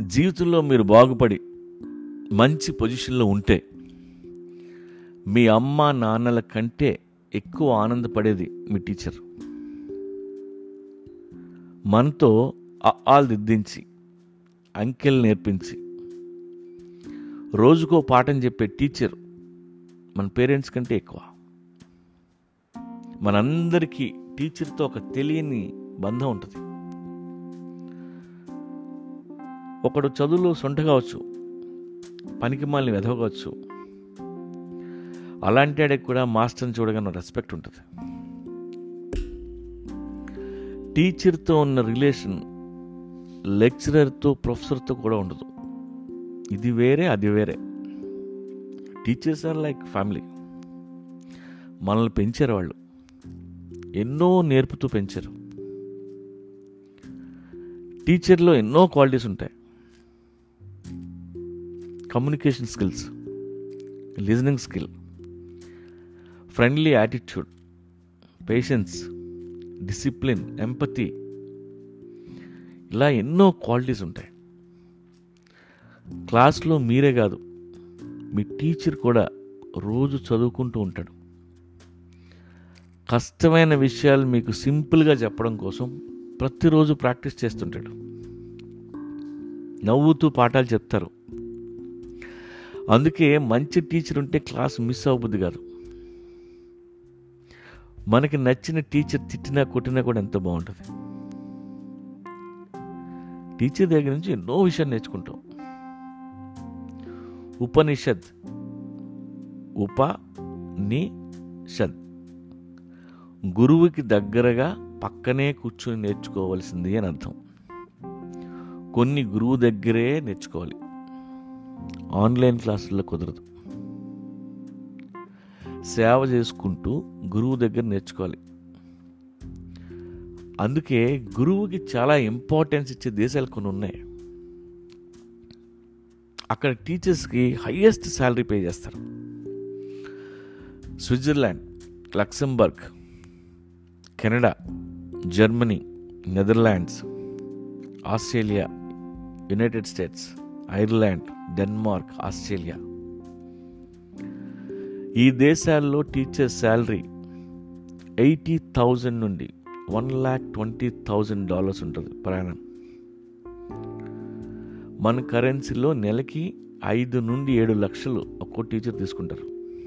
జీవితంలో మీరు బాగుపడి మంచి పొజిషన్లో ఉంటే మీ అమ్మ నాన్నల కంటే ఎక్కువ ఆనందపడేది మీ టీచర్ మనతో ఆలు దిద్దించి అంకెలు నేర్పించి రోజుకో పాఠం చెప్పే టీచర్ మన పేరెంట్స్ కంటే ఎక్కువ మనందరికీ టీచర్తో ఒక తెలియని బంధం ఉంటుంది ఒకడు చదువులో సొంట కావచ్చు పనికి మాలిని వెదవవచ్చు అలాంటి ఆడికి కూడా మాస్టర్ని చూడగానే రెస్పెక్ట్ ఉంటుంది టీచర్తో ఉన్న రిలేషన్ లెక్చరర్తో ప్రొఫెసర్తో కూడా ఉండదు ఇది వేరే అది వేరే టీచర్స్ ఆర్ లైక్ ఫ్యామిలీ మనల్ని పెంచారు వాళ్ళు ఎన్నో నేర్పుతూ పెంచారు టీచర్లో ఎన్నో క్వాలిటీస్ ఉంటాయి communication skills listening skill friendly attitude patience discipline empathy ఇలా ఎన్నో క్వాలిటీస్ ఉంటాయి క్లాస్లో మీరే కాదు మీ టీచర్ కూడా రోజు చదువుకుంటూ ఉంటాడు కష్టమైన విషయాలు మీకు సింపుల్గా చెప్పడం కోసం ప్రతిరోజు ప్రాక్టీస్ చేస్తుంటాడు నవ్వుతూ పాఠాలు చెప్తారు అందుకే మంచి టీచర్ ఉంటే క్లాస్ మిస్ అవ్వబుద్ది కాదు మనకి నచ్చిన టీచర్ తిట్టినా కొట్టినా కూడా ఎంతో బాగుంటుంది టీచర్ దగ్గర నుంచి ఎన్నో విషయాలు నేర్చుకుంటాం ఉపనిషద్ ఉప ని షద్ గురువుకి దగ్గరగా పక్కనే కూర్చొని నేర్చుకోవాల్సింది అని అర్థం కొన్ని గురువు దగ్గరే నేర్చుకోవాలి ఆన్లైన్ క్లాసుల్లో కుదరదు సేవ చేసుకుంటూ గురువు దగ్గర నేర్చుకోవాలి అందుకే గురువుకి చాలా ఇంపార్టెన్స్ ఇచ్చే దేశాలు కొన్ని ఉన్నాయి అక్కడ టీచర్స్కి హయ్యెస్ట్ శాలరీ పే చేస్తారు Switzerland Luxembourg Canada Germany Netherlands Australia United States Ireland Denmark Australia ఈ దేశాల్లో టీచర్ శాలరీ ఎయిటీ థౌజండ్ నుండి one lakh twenty thousand dollars ఉంటుంది ప్రయాణం మన కరెన్సీలో నెలకి ఐదు నుండి ఏడు లక్షలు ఒక్కో టీచర్ తీసుకుంటారు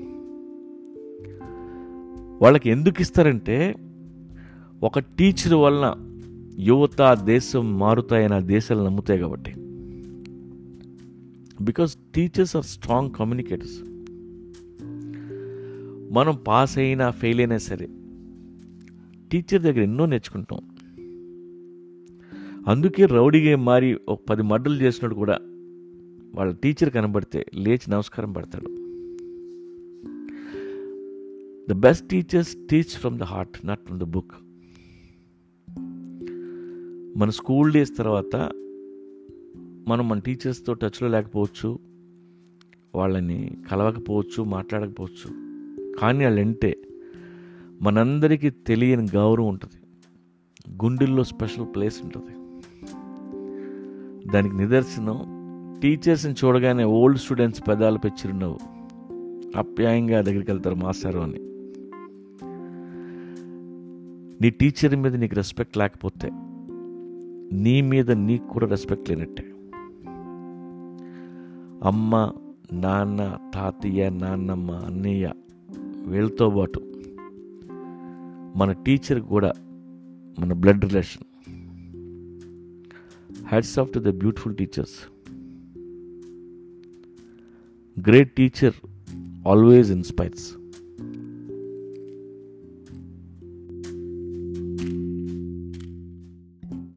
వాళ్ళకి ఎందుకు ఇస్తారంటే ఒక టీచర్ వలన యువత దేశం మారుతాయని ఆ దేశాలు నమ్ముతాయి కాబట్టి because teachers are strong communicators మనం పాస్ అయినా ఫెయిల్ అయినా సరే టీచర్ దగ్గర ఎన్నో నేర్చుకుంటాం అందుకే రౌడీగా మారి ఒక పది మడ్డలు చేసినప్పుడు కూడా వాళ్ళ టీచర్ కనబడితే లేచి నమస్కారం పెడతాడు the best teachers teach from the heart not from the book మన స్కూల్ డేస్ తర్వాత మనం మన టీచర్స్తో టచ్లో లేకపోవచ్చు వాళ్ళని కలవకపోవచ్చు మాట్లాడకపోవచ్చు కానీ వాళ్ళంటే మనందరికీ తెలియని గౌరవం ఉంటుంది గుండెల్లో స్పెషల్ ప్లేస్ ఉంటుంది దానికి నిదర్శనం టీచర్స్ని చూడగానే ఓల్డ్ స్టూడెంట్స్ పెదాలపై చిరునవ్వు అప్యాయంగా దగ్గరికి వెళ్తారు మాస్టారు అని నీ టీచర్ మీద నీకు రెస్పెక్ట్ లేకపోతే నీ మీద నీకు కూడా రెస్పెక్ట్ లేనట్టే అమ్మ నాన్న తాతయ్య నాన్నమ్మ అన్నయ్య వీళ్ళతో పాటు మన టీచర్ కూడా మన blood relation hats off to the beautiful teachers great teacher always inspires